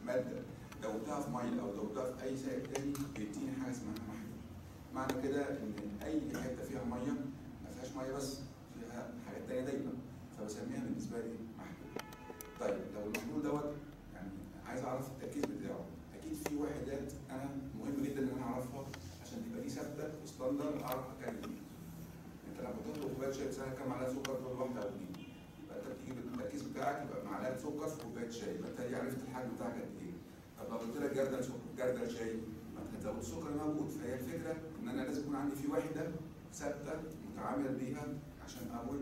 ماده دوبتها في ميه او دوبتها في اي سائل تاني بيديني حاجه اسمها محلول معنى كده ان اي حته فيها ميه ما فيهاش ميه بس فيها حاجات تانيه دايما فبسميها بالنسبه لي محلول طيب لو المحلول دوت يعني عايز اعرف التركيز بتاعه اكيد في وحدات انا مهم جدا ان انا اعرفها عشان تبقى دي ثابته وستاندر اعرف اتكلم بيها انت لما تطلب كوبايه شاي تسالها كام معلقه سكر تقول واحده او اثنين يبقى انت بتجيب التركيز بتاعك يبقى معلقه سكر في كوبايه شاي يبقى انت عرفت الحجم بتاعك قد ايه طب لو قلت لك جردل سكر جردل شاي ما انت هتزود السكر اللي موجود فهي الفكره ان انا لازم يكون عندي في وحده ثابته متعامل بيها عشان اقول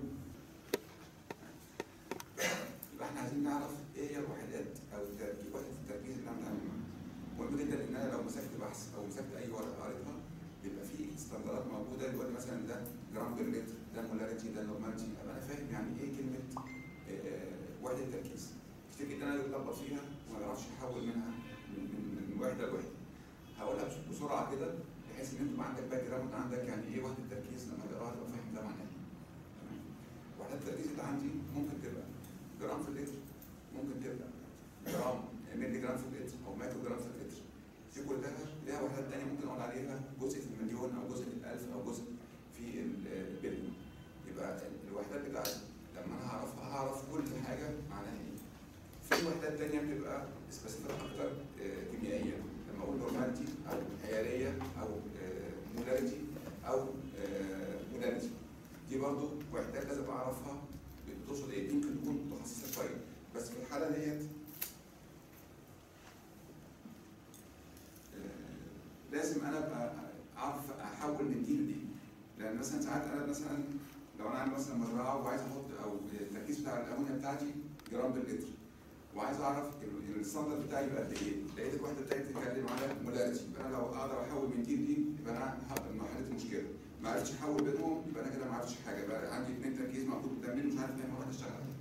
يبقى احنا عايزين نعرف ايه هي الوحدات او التركيز وحده التركيز اللي انا بتعامل معاها مهم جدا ان انا لو مسكت بحث او مسكت اي ورقه قريتها بيبقى في ستاندرات موجوده دلوقتي مثلا ده جرام بير لتر ده مولاريتي ده نورماليتي ابقى انا فاهم يعني ايه كلمه آه، وحده تركيز كتير جدا انا بتلخبط فيها وما بعرفش احول منها من, من, من وحده لوحده هقولها بس- بسرعه كده بحيث ان انت يبقى عندك باك جراوند عندك يعني ايه وحده تركيز لما تقراها تبقى فاهم ده معناه ايه تمام؟ وحدات التركيز اللي عندي ممكن تبقى جرام في اللتر ممكن تبقى جرام ملي جرام في اللتر او مايكرو جرام في اللتر دي كلها ليها وحدات تانية ممكن اقول عليها جزء في المليون او جزء في الالف او جزء في البليون يبقى الوحدات بتاعتي لما انا هعرفها هعرف كل حاجه معناها ايه في وحدات تانية بتبقى سبيسيفيك اكتر آه، كيميائيه لما اقول نورماليتي او حياريه او مولاريتي او مولاريتي دي برضو وحدات لازم اعرفها بتقصد ايه يمكن تكون متخصصه شويه بس في الحاله ديت آه، لازم انا ابقى اعرف احول من دي لدي لان مثلا ساعات انا مثلا لو انا عندي مثلا مزرعه وعايز احط او التركيز بتاع الامونيا بتاعتي جرام باللتر وعايز اعرف ال- الستاندرد بتاعي يبقى قد ايه لقيت الوحده بتاعتي بتتكلم على مولاريتي يبقى انا لو اقدر احول من دي لدي يبقى انا هقدر ان حليت المشكله ما عرفتش احول بينهم يبقى انا كده ما عرفتش حاجه يبقى عندي اثنين تركيز موجود قدامي مش عارف ايه واحد اشتغل عليه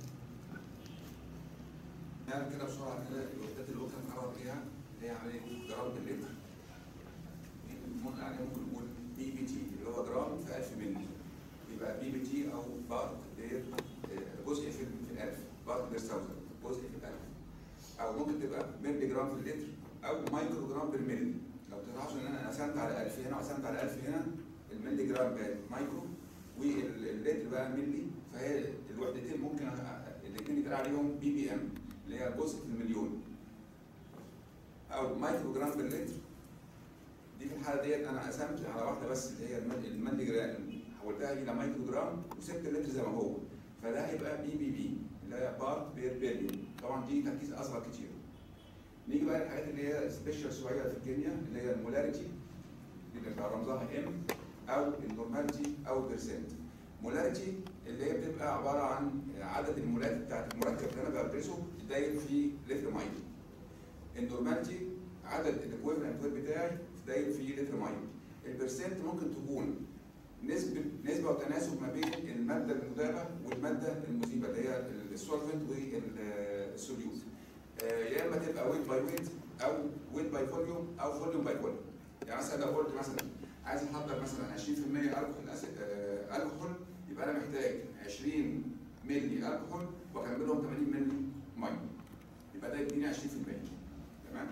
نعمل كده بسرعه كده الوحدات اللي قلت هنتعرض ليها اللي هي عمليه جرام باللتر ممكن عليه ممكن نقول بي بي تي اللي هو جرام في 1000 مللي يبقى بي بي تي او بارت بير آه، جزء في في الالف بارت بير ثاوزند جزء في الالف او ممكن تبقى ملي جرام في اللتر او مايكرو جرام بالملي لو تعرفش ان انا قسمت على 1000 هنا وقسمت على 1000 هنا الملي جرام بقت مايكرو واللتر بقى ملي فهي الوحدتين ممكن الاثنين يتقال عليهم بي بي ام اللي هي جزء في المليون او مايكرو جرام باللتر دي في الحاله ديت انا قسمت على واحده بس اللي هي المل- الملي جرام حولتها الى مايكرو جرام وسبت اللتر زي ما هو فده هيبقى بي بي بي اللي هي بارت بير بيليون طبعا دي تركيز اصغر كتير نيجي بقى للحاجات اللي هي سبيشال شويه في الكيمياء اللي هي المولاريتي اللي بيبقى رمزها ام او النورماليتي او البرسنت مولاريتي اللي هي بتبقى عباره عن عدد المولات بتاعت المركب اللي انا بدرسه داير في لتر ميه النورماليتي عدد الاكويفالنت ويت بتاعي داير في لتر ميه البرسنت ممكن تكون نسبة نسبة وتناسب ما بين المادة المذابة والمادة المذيبة اللي هي السولفنت والسوليوت يا اما تبقى ويت باي ويت او ويت باي فوليوم او فوليوم باي فوليوم يعني مثلا لو قلت مثلا عايز احضر مثلا 20% الكحول أس- آه، الكحول يبقى انا محتاج 20 مللي الكحول واكملهم 80 مللي ميه يبقى ده يديني 20% تمام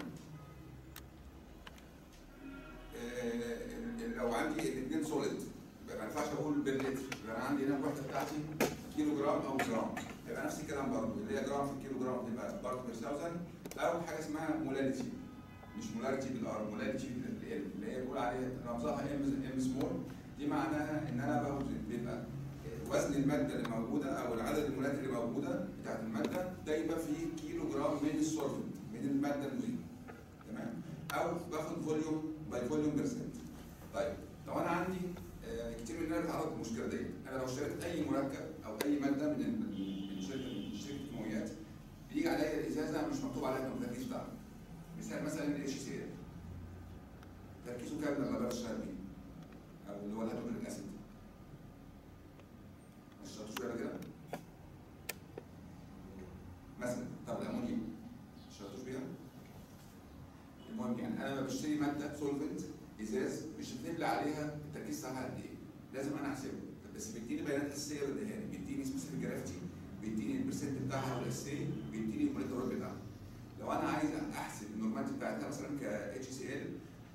آه، لو عندي الاثنين سوليد يبقى ما ينفعش اقول باللتر يبقى انا عندي هنا الوحده بتاعتي كيلو جرام او جرام يبقى نفس الكلام برضه اللي هي جرام في الكيلو جرام تبقى بارت بير ثاوزند او حاجه اسمها مولاريتي مش مولاريتي بالار مولاريتي بالال اللي هي بيقول عليها رمزها ام ام سمول دي معناها ان انا باخد بيبقى وزن الماده اللي موجوده او العدد المولات اللي موجوده بتاعت الماده دايما في كيلو جرام من السولفنت من الماده المذيبه تمام او باخد فوليوم باي فوليوم بيرسنت طيب لو انا عندي آه، كتير مننا بيتعرض للمشكله دي انا لو اشتريت اي مركب او اي ماده من ال- من شركه من شركه الكيماويات بيجي عليا الازازه مش مكتوب عليها التركيز بتاعها مثال مثلا الاتش سي ال تركيزه كام لما بشتغل بيه او اللي هو الهيدروكلوريك اسيد ما اشتغلتوش بيها قبل كده مثلا طب الامونيا ما اشتغلتوش بيها المهم يعني انا لما بشتري ماده سولفنت ازاز مش هتكتب لي عليها التركيز بتاعها قد ايه لازم انا احسبه بس بيديني بيانات اساسيه بديها لي بيديني سبيسيفيك جرافيتي بيديني البرسنت بتاعها الاساسيه بيديني المونيتور بتاعها لو انا عايز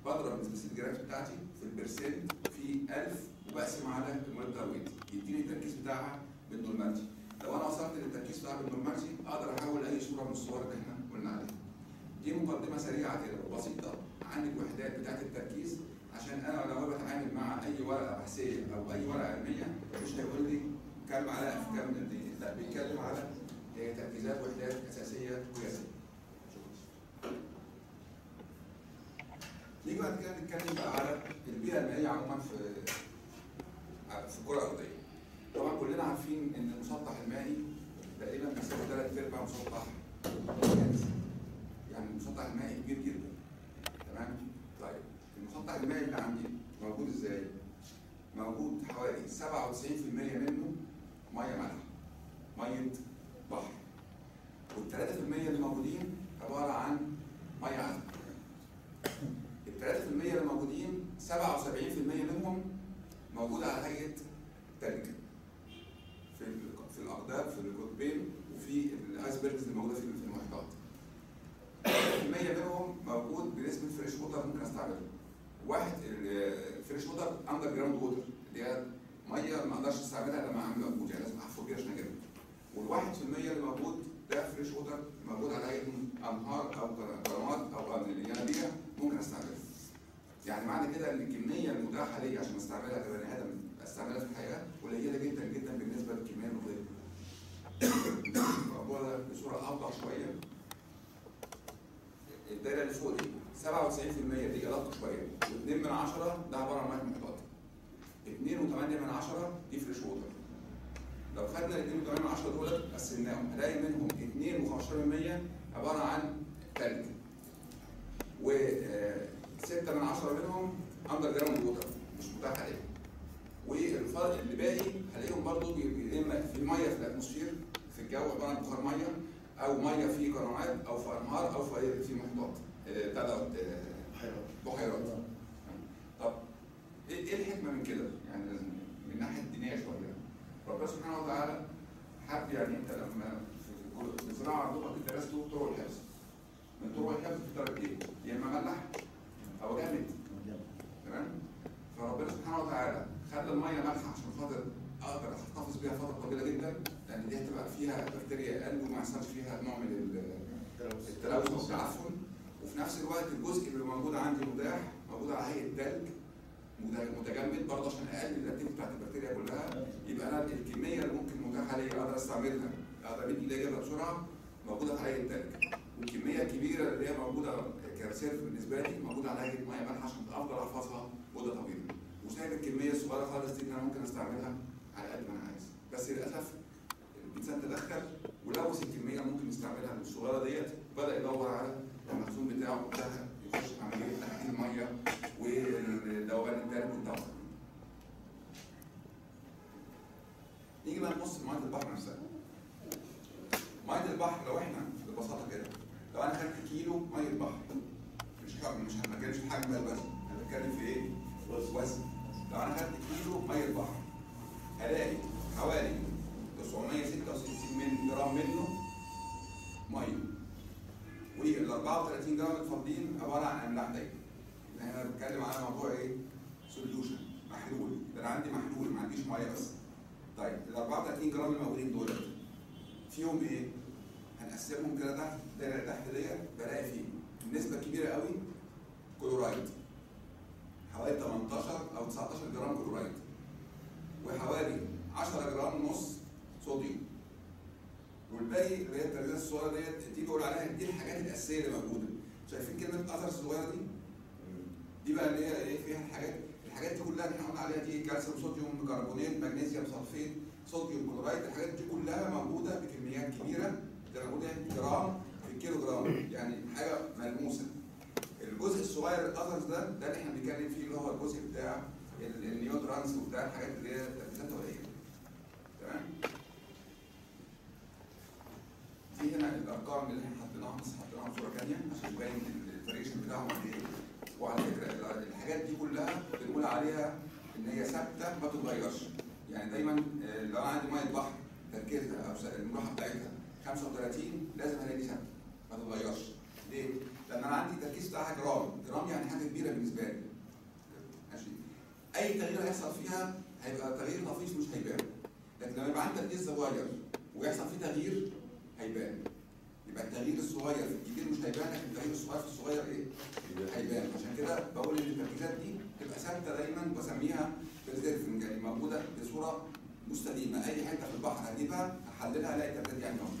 بضرب السبيسيفيك جرافيتي بتاعتي في البرسنت في 1000 وبقسم على المولكيولار ويت يديني التركيز بتاعها بالنورمالتي لو انا وصلت للتركيز بتاعها بالنورمالتي اقدر احول اي صوره من الصور اللي احنا قلنا عليها دي مقدمه سريعه كده بسيطه عن الوحدات بتاعت التركيز عشان انا لو بتعامل مع اي ورقه بحثيه او اي ورقه علميه مش هيقول لي كم معلقه في كم قد ايه لا بيتكلم على هي تركيزات وحدات اساسيه قياسيه نيجي بعد كده نتكلم بقى على البيئه المائيه عموما في في الكره الارضيه طبعا كلنا عارفين ان المسطح المائي تقريبا بيساوي ثلاث ارباع مسطح الكنز يعني المسطح المائي كبير جدا تمام طيب المسطح المائي اللي عندي موجود ازاي؟ موجود حوالي 97% منه ميه مالحه ميه بحر وال 3% اللي موجودين عباره عن ميه عذبه ال 3% اللي موجودين 77% منهم موجوده على هيئه ثلج في ال- في الاقدام في القطبين وفي الايسبرجز اللي موجوده في في المحيطات 3% منهم موجود بنسبه فريش ووتر ممكن استعمله واحد الفريش ووتر اندر جراوند ووتر اللي هي ميه ما اقدرش استعملها لما اعمل موجود يعني لازم احفر بيها عشان اجيبها والواحد في المية اللي موجود ده فريش ووتر موجود على هيئه انهار او قنوات او ينابيع ممكن استعملها يعني معنى كده ان الكميه المتاحه لي عشان استعملها كبني ادم استعملها في الحياه قليله جدا جدا بالنسبه للكميه المطلوبه. الموضوع ده بصوره اوضح شويه الدايره اللي فوق دي 97% دي ادق شويه و2 من 10 ده عباره عن ميه محيطات 2.8 من 10 دي فريش ووتر لو خدنا ال 2.8 من 10 دول قسمناهم هلاقي منهم 2.15% عباره عن ثلج و 6 من 10 منهم اندر جراوند ووتر مش متاح عليهم والفرق اللي باقي هلاقيهم برضو بي- يا اما في ميه في الاتموسفير في الجو عباره عن بخار ميه او ميه في قنوات او في انهار او في في محيطات آه، بتاع دوت آه، بحيرات طب ايه إيه الحكمه من كده؟ يعني من الناحيه الدينيه شويه ربنا سبحانه وتعالى حب يعني انت لما في في الزراعه عندكم اكيد درستوا طرق الحفظ من طرق الحفظ في طريقه ايه؟ يا اما ملح او جامد تمام فربنا سبحانه وتعالى خلى الميه مالحه عشان خاطر اقدر احتفظ بيها فتره طويله جدا لان دي هتبقى فيها بكتيريا اقل وما يحصلش فيها نوع من ال- التلوث والتعفن وفي نفس الوقت الجزء اللي موجود عندي متاح موجود على هيئه ثلج مت- متجمد برضه عشان اقلل الاكتيفيتي بتاعت البكتيريا كلها يبقى انا الكميه اللي ممكن متاحه ليا اقدر استعملها اقدر امد ايدي اجيبها بسرعه موجوده في هيئه ثلج والكميه الكبيره اللي هي موجوده كريسيرف بالنسبه لي موجوده على هيئه ميه مالحه عشان افضل احفظها مده طويله وسايب الكميه الصغيره خالص دي اللي انا ممكن استعملها على قد ما انا عايز بس للاسف الانسان تدخل ولوث الكميه اللي ممكن يستعملها الصغيره ديت بدا يدور على المخزون بتاعه ده يخش في عمليه تحليل الميه والذوبان الثالث والتوصل نيجي بقى نبص لميه البحر نفسها ميه البحر لو احنا ببساطه كده لو انا خدت كيلو ميه بحر مش كم مش هنتكلم في حجم بس انا بتكلم في ايه؟ وزن لو انا خدت كيلو ميه بحر هلاقي حوالي 966 من جرام منه ميه وال 34 جرام الفاضلين عباره عن املاح دايما يبقى هنا بتكلم على موضوع ايه؟ سوليوشن محلول ده انا عندي محلول ما عنديش ميه بس طيب ال 34 جرام الموجودين دول فيهم ايه؟ هنقسمهم كده تحت الدايره تحت ديت بلاقي فيه النسبه كبيره قوي كلورايد حوالي 18 او 19 جرام كلورايد وحوالي 10 جرام ونص صوديوم والباقي اللي هي التركيزات الصغيره ديت دي بقول عليها دي الحاجات الاساسيه اللي موجوده شايفين كلمه اثر الصغيره دي؟ دي بقى اللي هي ايه فيها الحاجات الحاجات دي كلها اللي احنا قلنا عليها دي كالسيوم صوديوم بيكربونات مغنيسيوم صلفيت صوديوم كلورايد الحاجات دي كلها موجوده بكميات كبيره زي ما قلنا جرام في الكيلو جرام يعني حاجه ملموسه الجزء الصغير الاثرز ده ده اللي احنا بنتكلم فيه اللي هو الجزء بتاع ال- النيوترانس وبتاع الحاجات اللي هي تركيزات قليله تمام في هنا الارقام اللي احنا حطيناها بس حطيناها بصوره ثانيه عشان يبين الفاريشن بتاعهم قد ايه وعلى فكره ال- الحاجات دي كلها بنقول عليها ان هي ثابته ما بتتغيرش يعني دايما آه، لو انا عندي ميه بحر تركيزها او س- الملوحه بتاعتها 35 لازم الاقي دي ثابته ما تتغيرش ليه؟ لان انا عندي التركيز بتاعها جرام جرام يعني حاجه كبيره بالنسبه هيحصل فيها هيبقى تغيير طفيف مش هيبان لكن لما يبقى عندك تركيز صغير ويحصل فيه تغيير هيبان يبقى التغيير الصغير في الكبير مش هيبان لكن التغيير الصغير في الصغير ايه؟ هيبان عشان كده بقول ان التركيزات دي تبقى ثابته دايما بسميها بريزيرفنج يعني موجوده بصوره مستديمه اي حته في البحر هجيبها احللها الاقي التركيزات دي عندهم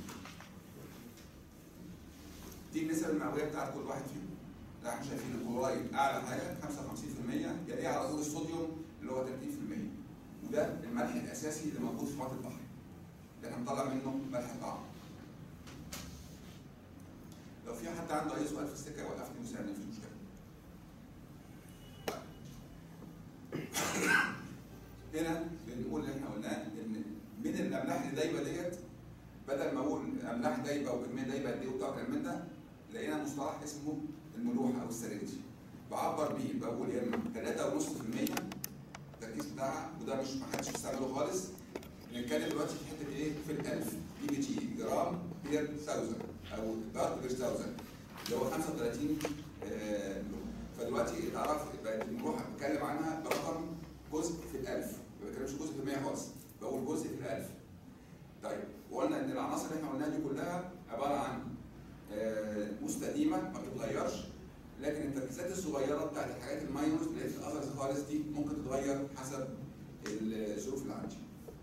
دي النسب المئويه بتاعت كل واحد فيهم ده احنا شايفين الكلورايد اعلى حاجه 55% يليه على طول الصوديوم اللي هو 30% وده الملح الاساسي اللي موجود في محيط البحر اللي احنا بنطلع منه ملح طعام لو في حد عنده اي سؤال في السكه يوقفني ويسالني مفيش مشكله هنا بنقول اللي احنا قلناه ان من الاملاح اللي دايبه ديت بدل ما اقول املاح دايبه وكميه دايبه قد ايه وبتاع كلام من ده لقينا مصطلح اسمه الملوحه او السالينيتي بعبر بيه بقول يا اما 3.5% التركيز بتاعها وده مش ما حدش بيستعمله خالص بنتكلم دلوقتي في حته ايه في الالف بي بي تي جرام بير ثاوزند او بارت بير ثاوزند اللي هو 35 آه، فدلوقتي تعرف بقت المروحه بتكلم عنها برقم جزء في الالف ما بتكلمش جزء في المية خالص بقول جزء في الالف طيب وقلنا ان العناصر اللي احنا قلناها دي كلها عباره عن آه، مستديمه ما بتتغيرش لكن التركيزات الصغيره بتاعت الحاجات الماينوس اللي هي في الاذرز خالص دي ممكن تتغير حسب الظروف اللي عندي.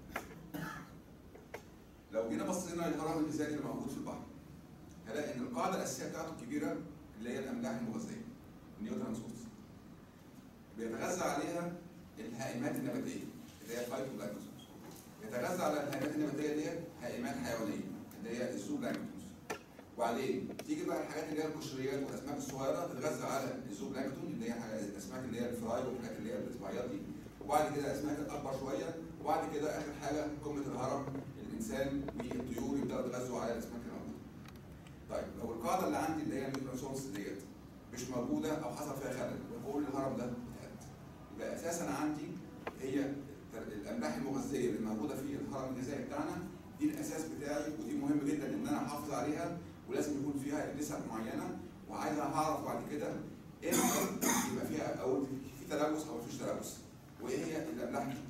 لو جينا بصينا للهرم الميزاني اللي موجود في البحر هلاقي ان القاعده الاساسيه بتاعته الكبيره اللي هي الاملاح المغذيه النيوتران سورس بيتغذى عليها الهائمات النباتيه اللي هي الفايتوبلانكتون يتغذى على الهائمات النباتيه دي هائمات حيوانيه اللي هي الزوبلانكتون وبعدين تيجي بقى الحاجات اللي هي القشريات والاسماك الصغيره تتغذى على الزوبلانكتون اللي هي الاسماك اللي هي الفراي والحاجات اللي هي البتبعيات دي وبعد كده الاسماك الاكبر شويه وبعد كده اخر حاجه قمه الهرم الانسان والطيور يبداوا يتغذوا على الاسماك الموجوده. طيب لو القاعده اللي عندي اللي هي النيوترون سورس ديت مش موجوده او حصل فيها خلل بقول الهرم ده اتهد. يبقى اساسا عندي هي الاملاح المغذيه اللي موجوده في الهرم الغذائي بتاعنا دي الاساس بتاعي ودي مهم جدا ان انا احافظ عليها ولازم يكون فيها نسب معينه وعايز هعرف بعد كده امتى يبقى فيها او في تلوث او مفيش تلوث وايه هي الاملاح دي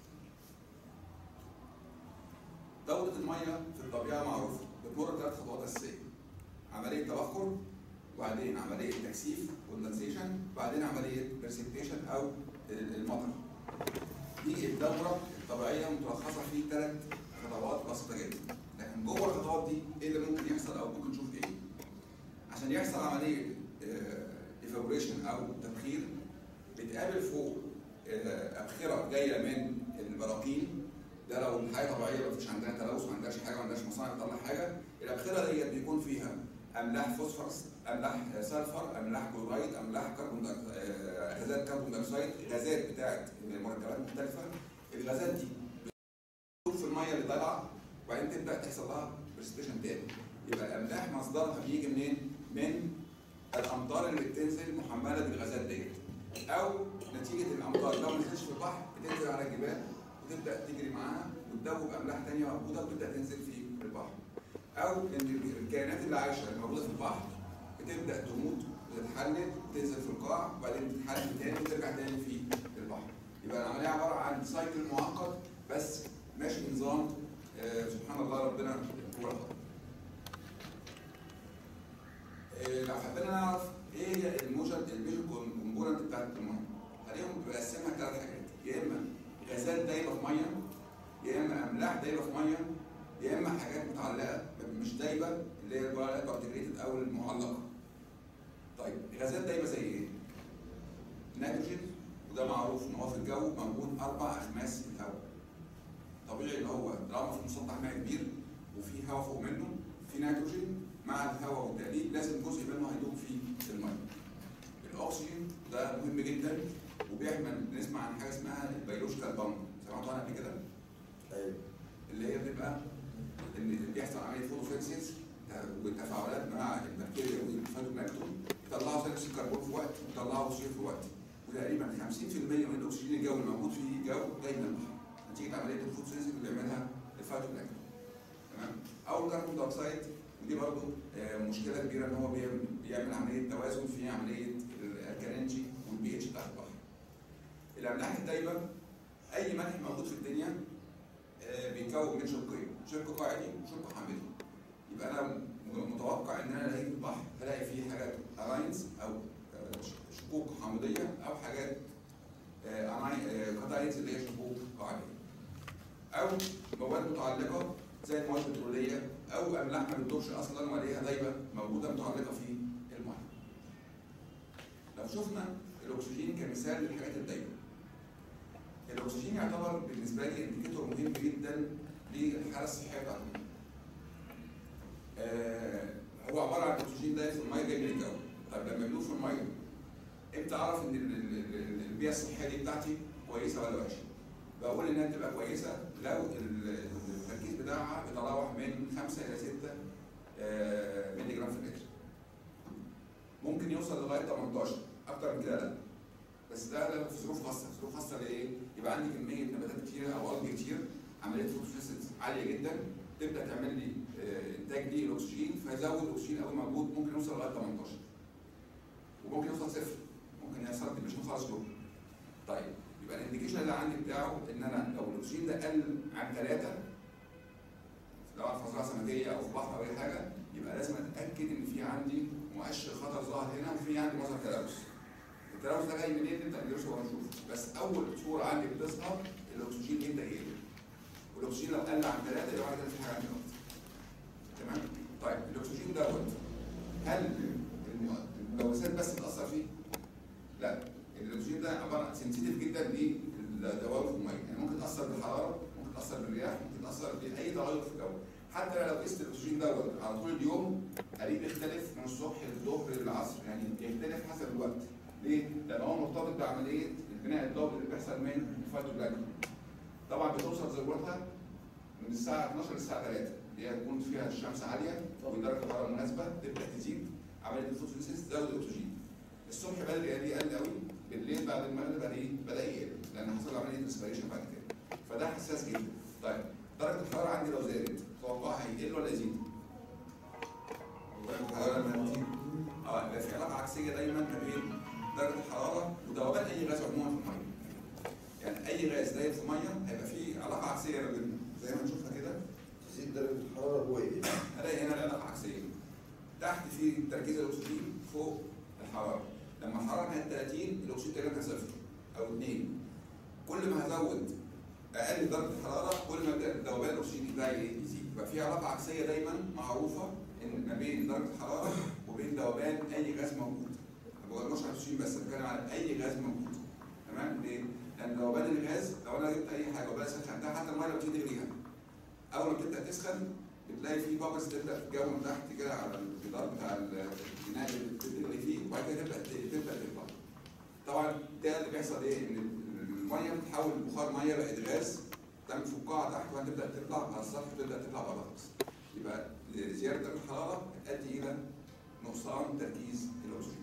دورة المية في الطبيعة معروفة بتمر ثلاث خطوات أساسية عملية تبخر وبعدين عملية تكثيف كوندنسيشن وبعدين عملية برسبتيشن أو المطر دي الدورة الطبيعية متلخصة في ثلاث خطوات بسيطة جدا لكن جوه الخطوات دي ايه اللي ممكن يحصل او ممكن نشوف ايه عشان يحصل عملية ايفابوريشن او تبخير بتقابل فوق آه، أبخرة جاية من البراكين ده لو الحاجه طبيعيه مفيش عندنا تلوث ما عندناش حاجه ما عندناش مصانع بتطلع حاجه الابخره ديت بيكون فيها املاح فوسفورس املاح سلفر املاح كلورايد املاح كربون دايوكسيد، آه، غازات كربون دايوكسيد غازات بتاعت مركبات مختلفه الغازات دي بتدخل في الميه اللي طالعه وبعدين تبدا تحصل لها برستيشن تاني يبقى الاملاح مصدرها بيجي منين؟ من الامطار اللي بتنزل محمله بالغازات ديت او نتيجه الامطار لو ما نزلتش في البحر بتنزل على الجبال وتبدا تجري معاها وتدوب املاح ثانيه موجوده وتبدا تنزل في البحر. او ان الكائنات اللي عايشه الموجوده في البحر بتبدا تموت وتتحلل وتنزل في القاع وبعدين تتحلل تاني وترجع تاني في البحر. يبقى العمليه عباره عن سايكل معقد بس ماشي بنظام آه سبحان الله ربنا هو الخطر. آه لو حبينا نعرف ايه هي الموجة الميجر كومبوننت بتاعت الميه هلاقيهم بقسمها ثلاث حاجات يا اما غازات دايبه في ميه يا اما املاح دايبه في ميه يا اما حاجات متعلقه مش دايبه اللي هي البارتيكليتد او المعلقه طيب غازات دايبه زي ايه؟ نيتروجين وده معروف ان هو في الجو موجود اربع اخماس الهواء طبيعي ان هو طالما في مسطح مائي كبير وفي هواء فوق منه في نيتروجين مع الهواء والتقليد لازم جزء منه هيدوب في الميه الاكسجين ده مهم جدا وبيحمل نسمع عن حاجه اسمها البيولوجيكال بامب سمعتوا عنها قبل كده؟ ايوه اللي هي بتبقى ان بيحصل عمليه فوتوسينثيز بالتفاعلات مع البكتيريا والفيتوبلاكتون يطلعوا ثاني اكسيد الكربون في وقت ويطلعوا اكسجين في وقت وتقريبا 50% من الاكسجين الجوي الموجود في الجو جاي من البحر نتيجه عمليه الفوتوسينثيز اللي بيعملها الفيتوبلاكتون تمام او الكربون دايوكسيد ودي برضه مشكله كبيره ان هو بيعمل, بيعمل عمليه توازن في عمليه الكالينجي والبي اتش بتاع البحر. الاملاح الدايبه اي ملح موجود في الدنيا آه، بيتكون من شقين شق قاعدي وشق حامضي يبقى انا متوقع ان انا الاقي في البحر هلاقي فيه حاجات الاينز او آه، ش- شقوق حامضيه او حاجات قطعينز اللي هي شقوق قاعديه او مواد متعلقه زي المواد البتروليه او املاح ما بتدوبش اصلا وليها دايبه موجوده متعلقه في الميه. لو شفنا الاكسجين كمثال للحاجات الدايبه. الاكسجين يعتبر بالنسبه لي انديكيتور مهم جدا للحاله الصحيه بتاعت الميه. آه هو عباره عن الاكسجين ده في الميه جاي من الجو. طب لما يدوب في الميه امتى اعرف ان ال- ال- ال- البيئه الصحيه دي بتاعتي كويسه ولا وحشه؟ بقول انها تبقى كويسه لو ال- التركيز بتاعها بيتراوح من 5 الى 6 آه، مللي جرام في اللتر. ممكن يوصل لغايه 18 اكتر من كده لا. بس ده ده في ظروف خاصه، ظروف خاصه لايه؟ يبقى عندي كميه نباتات كتيره او الج كتير عمليه فوتوسينثيسيس عاليه جدا تبدا تعمل لي آه، انتاج للاكسجين فيزود الاكسجين قوي موجود ممكن يوصل لغايه 18 وممكن يوصل صفر ممكن يحصل ديبريشن خالص جوه طيب يبقى الانديكيشن اللي عندي بتاعه ان انا لو الاكسجين ده قل عن ثلاثه سواء في فصيله سمكيه او في بحر او اي حاجه يبقى لازم اتاكد ان في عندي مؤشر خطر ظاهر هنا وفي عندي مظهر تلوث. التلوث ده جاي منين نبدا ندرسه ونشوفه بس اول صوره عندي بتظهر الاكسجين يبدا يقل. والاكسجين لو قل عن ثلاثه يبقى كده في حاجه عندي غلط. تمام؟ طيب الاكسجين دوت هل الملوثات بس بتاثر فيه؟ لا الاكسجين ده عباره عن سنسيتيف جدا للدوام في الميه يعني ممكن تاثر بالحراره ممكن تاثر بالرياح ممكن تاثر باي تغير في الجو حتى لو قست الاكسجين دوت على طول اليوم قريب يختلف من الصبح للظهر للعصر يعني يختلف حسب الوقت ليه؟ لان هو مرتبط بعمليه البناء الضوئي اللي بيحصل من الفوتوبلاكتون طبعا بتوصل ذروتها من الساعه 12 للساعه 3 اللي هي تكون فيها الشمس عاليه ودرجه الحراره مناسبه تبدا تزيد عمليه الفوتوسينثيسيس تزود الاكسجين الصبح بدري قال قل قوي بالليل بعد المغرب بدا ايه؟ بدا يقل لان حصل عمليه ريسبيريشن بعد كده فده حساس جدا طيب درجه الحراره عندي لو زادت توقعها هيقل ولا يزيد؟ درجه الحراره لما تزيد اه يبقى في علاقه عكسيه دايما ما بين درجه الحراره وذوبان اي غاز عموما في الميه يعني اي غاز دايب في الميه هيبقى في علاقه عكسيه ما بينهم زي ما هنشوفها كده تزيد درجة الحرارة هو ايه؟ هلاقي هنا العلاقه عكسيه تحت في تركيز الاكسجين فوق الحراره لما الحراره كانت 30 الاكسجين تقريبا صفر او 2 كل ما هزود اقل درجه الحراره كل ما يبدا ذوبان الاكسجين بتاعي إيه؟ يزيد يبقى في علاقه عكسيه دايما معروفه ان ما بين درجه الحراره وبين ذوبان اي غاز موجود ما بقولش على الاكسجين بس بتكلم على اي غاز موجود تمام ليه؟ لان ذوبان الغاز لو انا جبت اي حاجه وبدات سخنتها حتى الميه لو بتيجي تغليها اول ما تبدا تسخن بتلاقي في بابلز تبدا تتكون من تحت كده على الجدار بتاع البناء اللي بتغلي فيه وبعد كده تبدا تبدا تطلع. طبعا ده اللي بيحصل ايه؟ ان الميه بتتحول لبخار ميه بقت غاز تعمل فقاعه تحت وهتبدا تطلع على السطح وتبدا تطلع بره خالص. يبقى زياده درجه الحراره تؤدي الى نقصان تركيز الاكسجين.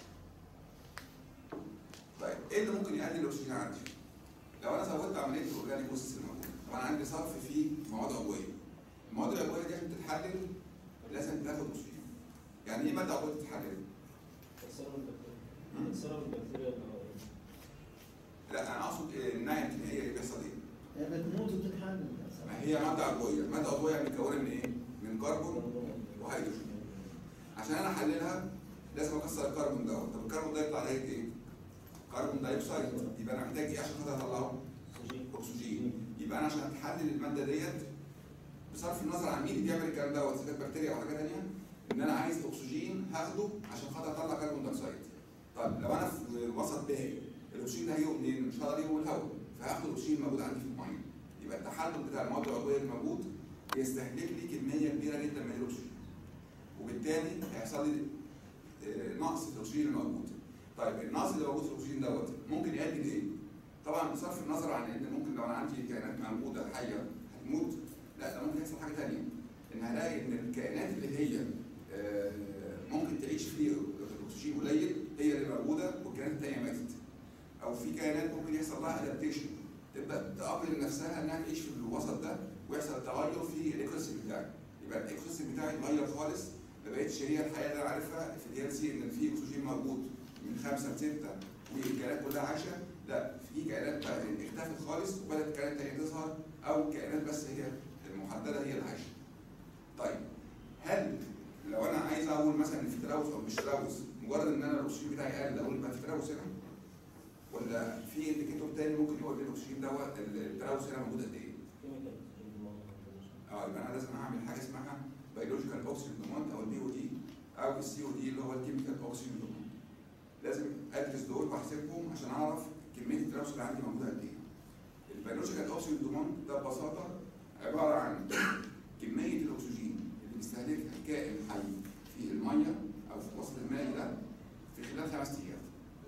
طيب ايه اللي ممكن يقلل الاكسجين عندي؟ لو انا زودت عمليه الاورجانيك بروسيس الموجوده، طبعا عندي صرف في مواد عضويه. المواد العضويه دي عشان تتحلل لازم تاخد اكسجين. يعني ايه ماده عضويه تتحلل؟ تكسرها البكتيريا تكسرها البكتيريا اللي هو لا انا اقصد إيه الناحيه الكيميائيه اللي بيحصل ايه؟ هي بتموت وبتتحلل ما هي ماده عضويه، ماده عضويه متكونه من ايه؟ من كربون وهيدروجين. عشان انا احللها لازم اكسر الكربون دوت، طب الكربون ده يطلع نتيجه ايه؟ كربون دايوكسيد، يبقى انا محتاج ايه عشان خاطر اطلعه؟ اكسجين اكسجين يبقى انا عشان احلل الماده ديت بصرف النظر عن مين اللي بيعمل الكلام دوت اذا كانت بكتيريا او حاجه ثانيه ان انا عايز اكسجين هاخده عشان خاطر اطلع كربون دايوكسيد طب لو انا في وسط بارد الاكسجين ده هيجي منين؟ مش هقدر اجيبه من الهواء فهاخد الاكسجين الموجود عندي في الميه يبقى التحلل بتاع المواد العضويه الموجود بيستهلك لي كميه كبيره جدا من الاكسجين وبالتالي هيحصل لي آه، نقص في الاكسجين الموجود طيب النقص اللي موجود في الاكسجين دوت ممكن يؤدي لايه؟ طبعا بصرف النظر عن ان ممكن لو انا عندي كائنات موجوده حيه هتموت لا ده ممكن يحصل حاجه ثانيه ان هلاقي ان الكائنات اللي هي آه، ممكن تعيش فيه الاكسجين قليل هي اللي موجوده والكائنات الثانيه ماتت او في كائنات ممكن يحصل لها ادابتيشن تبدا تقابل نفسها انها تعيش في الوسط ده ويحصل تغير في الايكوسيستم بتاعي يبقى الايكوسيستم بتاعي اتغير خالص ما بقتش هي الحياه اللي انا عارفها في الدي ال سي ان في اكسجين موجود من خمسه لسته والكائنات كلها عايشه لا في كائنات بقى اختفت خالص وبدات كائنات تانية تظهر او كائنات بس هي المحدده هي اللي عايشه. طيب هل لو انا عايز اقول مثلا ان في تلوث او مش تلوث مجرد ان انا الاكسجين بتاعي قل اقول يبقى في تلوث هنا؟ ولا في انديكيتور تاني ممكن يقول لي الاكسجين دوت التلوث هنا موجود قد ايه؟ كيميكال اه يبقى انا لازم اعمل حاجه اسمها بيولوجيكال اوكسجين دومونت او البي او دي او السي او دي اللي هو الكيميكال اوكسجين دومونت لازم ادرس دول واحسبهم عشان اعرف كميه التلوث اللي عندي موجوده قد ايه البيولوجيكال اوكسجين دومونت ده ببساطه عباره عن كميه الاكسجين اللي بيستهلكها الكائن الحي في الميه او في الوسط المائي ده في خلال خمس ايام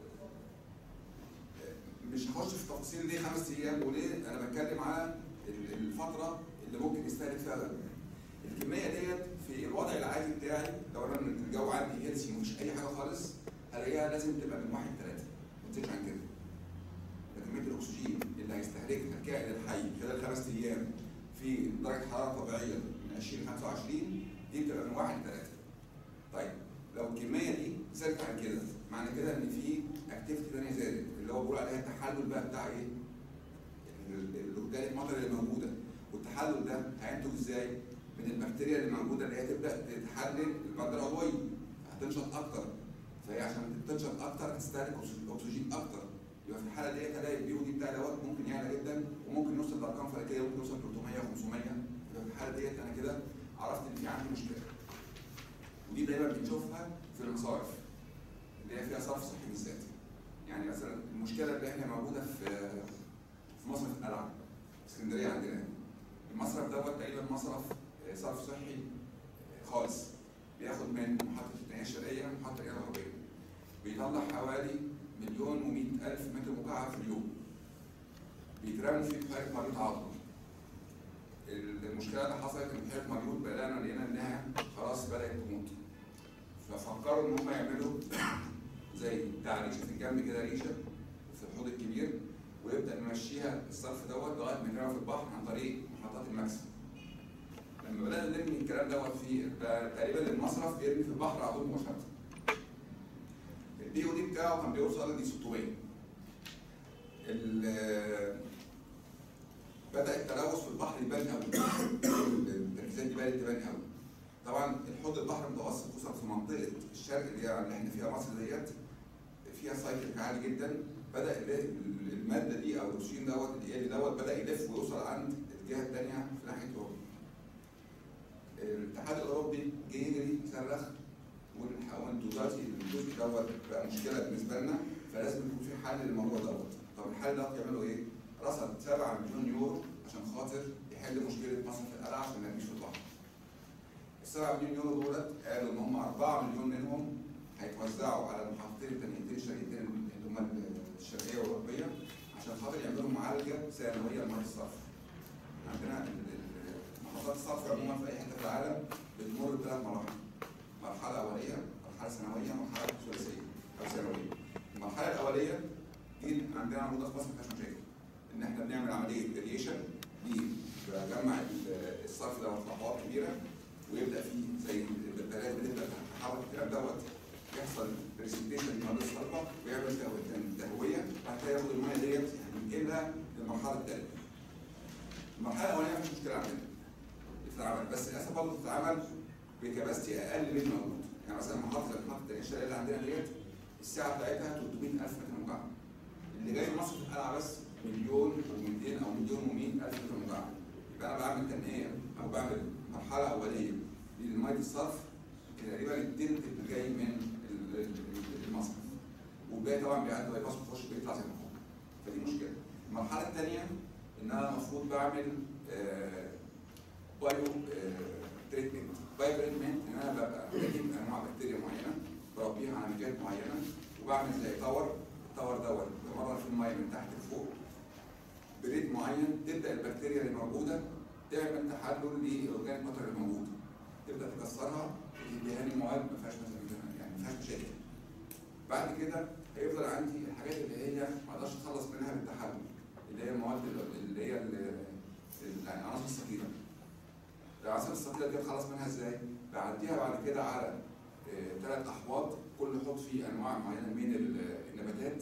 مش هخش في تفاصيل ليه خمس ايام وليه انا بتكلم على ال- الفتره اللي ممكن يستهلك فيها ده. الكميه ديت في الوضع العادي بتاعي لو انا الجو عندي هيلسي ومفيش اي حاجه خالص هلاقيها لازم تبقى من واحد ثلاثه ما تزيدش عن كده. ده كميه الاكسجين اللي هيستهلكها الكائن الحي خلال خمس ايام في درجه حراره طبيعيه من 20 ل 25 دي بتبقى من واحد لثلاثه. طيب لو الكميه دي زادت عن كده معنى كده ان في اكتيفيتي ثانيه زادت اللي هو بيقول عليها التحلل بقى بتاع ايه؟ الاورجانيك ماتر اللي موجوده والتحلل ده هينتج ازاي؟ من البكتيريا اللي موجوده اللي هي تبدا تحلل الماده العضويه هتنشط اكتر فهي عشان تنشط اكتر هتستهلك أكس- اكسجين اكتر يبقى في الحاله ديت هلاقي البي او دي بتاع دوت ممكن يعلى جدا وممكن نوصل لارقام فلكيه ممكن نوصل 300 و500 يبقى في الحاله ديت انا كده عرفت ان في عندي مشكله ودي دايما بنشوفها في المصارف اللي هي فيها صرف صحي بالذات يعني مثلا المشكله اللي احنا موجوده في في مصرف القلعه اسكندريه عندنا المصرف دوت تقريبا مصرف آه، صرف صحي آه، خالص بياخد من محطه التنميه الشرقيه محطه الرياض الغربيه بيطلع حوالي مليون و الف متر مكعب في اليوم بيترموا في بحيره مريض عظم المشكله اللي حصلت ان بحيره مريض بدانا لقينا انها خلاص بدات تموت ففكروا ان هم يعملوا زي بتاع ريشه في الجنب كده ريشه في الحوض الكبير ويبدا يمشيها الصرف دوت لغايه ما يترمى في البحر عن طريق محطات المكسب. لما بدانا نرمي الكلام دوت في بقى تقريبا المصرف بيرمي في البحر على طول مباشره. البي او دي بتاعه كان بيوصل ل 600. ال- بدا التلوث في البحر يبان قوي. التركيزات دي بدات تبان قوي. طبعا الحوض البحر المتوسط خصوصا في منطقه الشرق اللي هي اللي احنا فيها مصر ديت فيها سايكل عالي جدا بدا ال- الماده دي او الاكسجين دوت اللي دوت بدا يلف ويوصل عند الجهه الثانيه في ناحيه اوروبا. الاتحاد الاوروبي جه يجري يصرخ والح- وانتوا دلوقتي الجزء دوت بقى مشكله بالنسبه لنا فلازم يكون في حل للموضوع دوت. طب الحل دوت يعملوا ايه؟ رصد 7 مليون يورو عشان خاطر يحل مشكله مصرف القلعه عشان ما يرميش في البحر. السبعة مليون يورو دولت قالوا ان هم 4 مليون منهم هيتوزعوا على المحطتين التانيتين الشرقيتين اللي هم الشرقيه والاوروبيه عشان خاطر يعملوا معالجه ثانويه لميه الصرف. عندنا ال- ال- محطات الصرف عموما في اي حته في العالم بتمر بثلاث مراحل. مرحله اوليه، مرحله ثانويه، مرحله ثلاثيه او ثانويه. المرحله الاوليه دي عندنا موجوده في مصر ما فيهاش مشاكل. ان احنا بنعمل عمليه ريليشن بجمع ال- الصرف ده في خطوات كبيره ويبدا فيه زي البلاد بتبدا تحرك الكلام دوت يحصل بريسبتيشن للمواد الصلبه ويعمل تهو- تهويه بعد كده ياخد الميه ديت ينقلها للمرحله الثانيه. المرحله الاولانيه مفيش مشكله عندنا بتتعمل بس للاسف برضه بتتعمل بكباستي اقل من الموجود يعني مثلا محطه زي محطه الشارع اللي عندنا ديت الساعه بتاعتها 300000 متر مكعب اللي جاي مصر في القلعه بس مليون و200 او مليون و100 الف متر مكعب يبقى انا بعمل تنميه او بعمل مرحله اوليه لميه الصرف تقريبا التلت اللي جاي من ال- ال- المصرف والباقي طبعا بيعدي باي باس بيخش بيطلع زي ما هو فدي مشكله المرحله الثانيه ان انا المفروض بعمل آه، بايو تريتمنت بايو تريتمنت ان انا ببقى بجيب انواع بكتيريا معينه بربيها على مجال معينه وبعمل زي تاور التاور دوت بمرر في الميه من تحت لفوق بريت معين تبدا البكتيريا اللي موجوده تعمل تحلل للاورجانيك ماتر اللي موجود تبدا تكسرها تديها لي مواد ما فيهاش مثلا يعني ما فيهاش مشاكل بعد كده هيفضل عندي الحاجات اللي هي ما اقدرش اتخلص منها بالتحلل اللي هي المواد اللي هي ال- ال- العناصر الثقيله العناصر الثقيله دي اتخلص منها ازاي؟ بعديها بعد كده على ثلاث احواض كل حوض فيه انواع معينه من ال- النباتات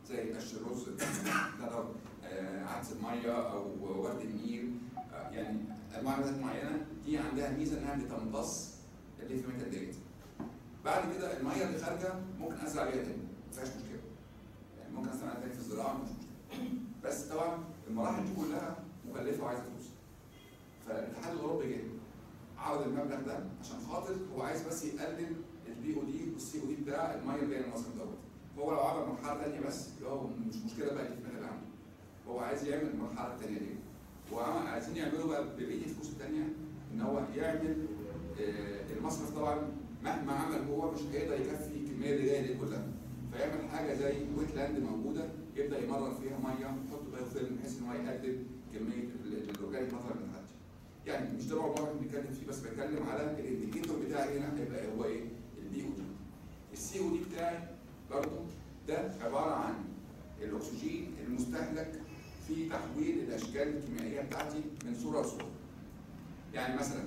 زي قش الرز ده لو آه، عدس الميه او ورد النيل آه، يعني انواع نباتات معينه دي عندها ميزه انها بتمتص الليفيميتال ديت بعد كده الميه اللي خارجه ممكن ازرع بيها تاني ما فيهاش مشكله يعني ممكن ازرع تاني في الزراعه مش مشكله بس طبعا المراحل دي كلها مكلفه وعايزه فلوس فالاتحاد الاوروبي جه عرض المبلغ ده عشان خاطر هو عايز بس يقلل البي او دي والسي او دي بتاع الميه اللي جايه من مصر دوت هو لو عمل مرحله ثانيه بس يبقى هو مش مشكله بقى اللي اللي عنده هو عايز يعمل المرحله الثانيه دي وعايزين يعملوا بقى ببقيه الفلوس الثانيه ان هو يعمل آه، المصرف طبعا مهما عمل هو مش هيقدر يكفي الكميه اللي جايه دي كلها فيعمل حاجه زي ويت لاند موجوده يبدا يمرر فيها ميه يحط بايو فيلم بحيث ان هو يقلل كميه ال- الاورجانيك ماتر اللي بتعدي يعني مش ده الموضوع اللي بنتكلم فيه بس بتكلم على الانديكيتور بتاعي هنا هيبقى هو ايه؟ البي او دي السي او دي بتاعي برضه ده عباره عن الاكسجين المستهلك في تحويل الاشكال الكيميائيه بتاعتي من صوره لصوره يعني مثلا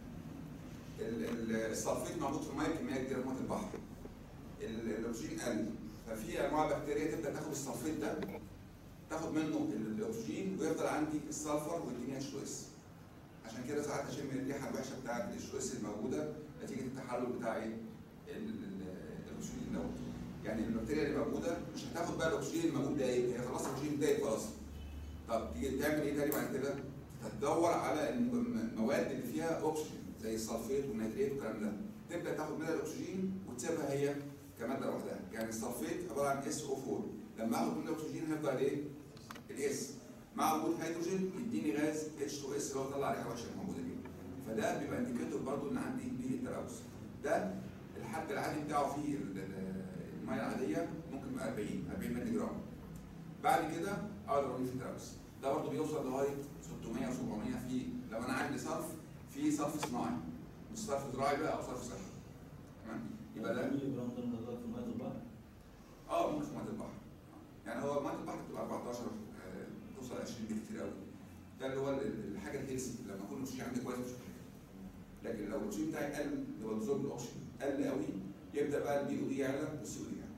ال- ال- السلفيت موجود في الميه كميه كبيره في ميه البحر ال- الاكسجين قل ففي انواع بكتيريا تبدا تاخد السلفيت ده تاخد منه ال- الاكسجين ويفضل عندي السلفر ويديني اتش 2 اس عشان كده ساعات اشم الريحه الوحشه بتاعت الاتش 2 اس الموجوده نتيجه التحلل بتاع ايه؟ ال- ال- الاكسجين دوت يعني البكتيريا اللي موجوده مش هتاخد بقى الاكسجين الموجود ده ايه؟ هي خلاص الاكسجين ده خلاص طب تيجي تعمل ايه تاني بعد كده؟ هتدور على الم- المواد اللي فيها اكسجين زي السلفيت والنيتريت والكلام ده تبدا تاخد منها الاكسجين وتسيبها هي كماده لوحدها يعني السلفيت عباره عن اس او 4 لما اخد منه الاكسجين هيفضل ايه؟ الاس مع وجود هيدروجين يديني غاز اتش 2 اس اللي هو طلع ريحه وحشه الموجوده دي فده بيبقى انديكيتور برضو ان عندي بيه التلوث ده الحد العادي بتاعه في ال- ال- الميه العاديه ممكن يبقى 40 40 مللي جرام بعد كده اقدر اقول في التلوث ده برضه بيوصل لغايه 600 و700 في لو انا عندي صرف في صرف صناعي مش صرف زراعي بقى او صرف صحي تمام يبقى ده ملي جرام ده الموضوع في ميه البحر اه ممكن في ميه البحر يعني هو ميه البحر بتبقى 14 آه، توصل 20 بالكتير قوي ده اللي هو ال- الحاجه الهيلثي لما يكون الاكسجين عندي كويس مش مشكله لكن لو الاكسجين بتاعي قل اللي هو نظام الاكسجين قل قوي يبدا بقى البي او دي يعلى والسي او دي يعلى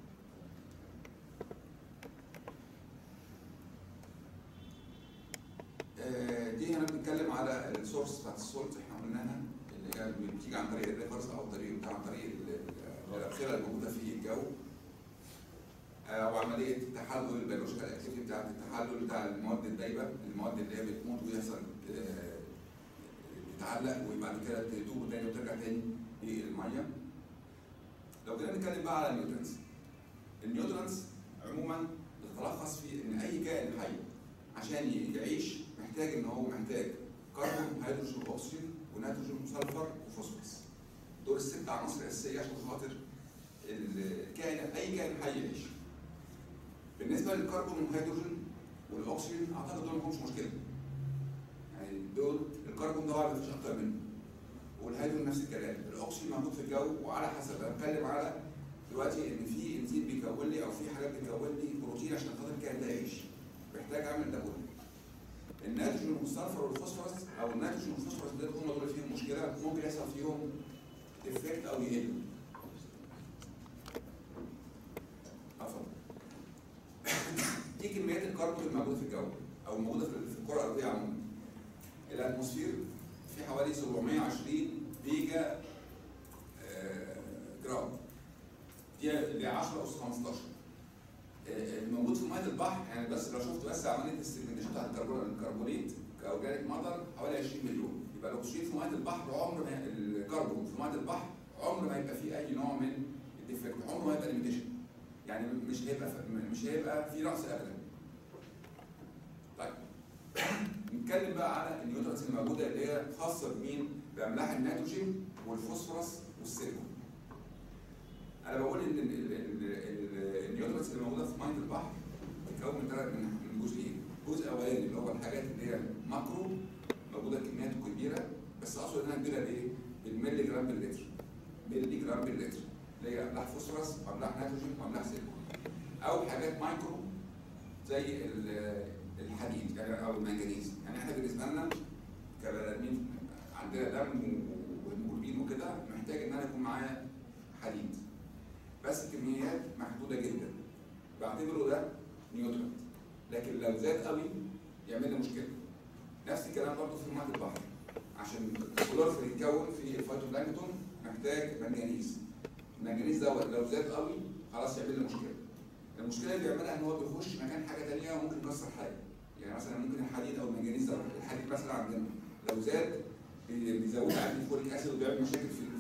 آه، دي هنا بنتكلم على السورس بتاعت السولت احنا قلناها اللي هي بتيجي عن طريق الريفرز او طريق بتاع عن طريق ال- ال- الابخره الموجوده في الجو او عمليه التحلل البيولوجيكال اكتيفيتي بتاعت التحلل بتاع المواد الدايبه المواد اللي هي بتموت ويحصل آه، تتعلق وبعد كده تدوب تاني وترجع تاني للميه لو جينا نتكلم بقى على النيوترنز النيوترنز عموما بتتلخص في ان اي كائن حي عشان يعيش محتاج ان هو محتاج كربون هيدروجين واكسجين ونيتروجين وسلفر وفوسفورس دول الست عناصر اساسيه عشان خاطر الكائن اي كائن حي يعيش بالنسبه للكربون والهيدروجين والاكسجين اعتقد دول ما لهمش مشكله يعني دول الكربون طبعا مفيش اكتر منه والهيدروجين نفس الكلام الاكسجين موجود في الجو وعلى حسب انا بتكلم على دلوقتي ان في انزيم بيكون لي او في حاجات بتكون لي بروتين عشان خاطر الكائن ده يعيش محتاج اعمل ده كله النيتروجين والسلفر والفوسفورس او النيتروجين والفوسفورس دول هم دول فيهم مشكله ممكن يحصل فيهم افكت او يقل افضل دي كميات الكربون الموجوده في الجو او الموجوده في في الكره الارضيه عموما الاتموسفير في حوالي 720 جيجا آه، جرام دي ل 10 اس 15 آه، الموجود في ميه البحر يعني بس لو شفت بس عمليه السيجمنتيشن بتاعت الكربون الكربونيت كاورجانيك ماتر حوالي 20 مليون يبقى الاكسجين في ميه البحر عمر ما الكربون في ميه البحر عمر ما يبقى فيه اي نوع من الديفكت عمره ما يبقى ليميتيشن يعني مش هيبقى مش هيبقى في رأس ابدا طيب نتكلم بقى على النيوترونز الموجوده اللي هي خاصه بمين؟ باملاح النيتروجين والفوسفورس والسيليكون. انا بقول ان ال- ال- ال- ال- النيوترونز اللي موجوده في ميه البحر بتتكون من ثلاث من من جزئين، جزء اولاني اللي هو الحاجات اللي هي ماكرو موجوده كميات كبيره بس اقصد انها كبيره بايه؟ بالملي جرام باللتر. ملي جرام باللتر اللي هي املاح فوسفورس واملاح نيتروجين واملاح سيليكون. او حاجات مايكرو زي ال- الحديد يعني او المنجنيز يعني احنا بالنسبه لنا كبني ادمين عندنا دم و- وهيموجلوبين وكده محتاج ان انا يكون معايا حديد بس كميات محدوده جدا بعتبره ده نيوترال لكن لو زاد قوي يعمل لي مشكله نفس الكلام برضه في ميه البحر عشان الكلورفيل يتكون في الفيتوبلانكتون محتاج منجنيز المنجنيز ده لو زاد قوي خلاص يعمل لي مشكله المشكله اللي بيعملها ان هو بيخش مكان حاجه ثانيه وممكن يكسر حاجه يعني مثلا ممكن الحديد او المنجنيز ده الحديد مثلا عندنا لو زاد بي- بيزود عندي الفوليك اسيد وبيعمل مشاكل في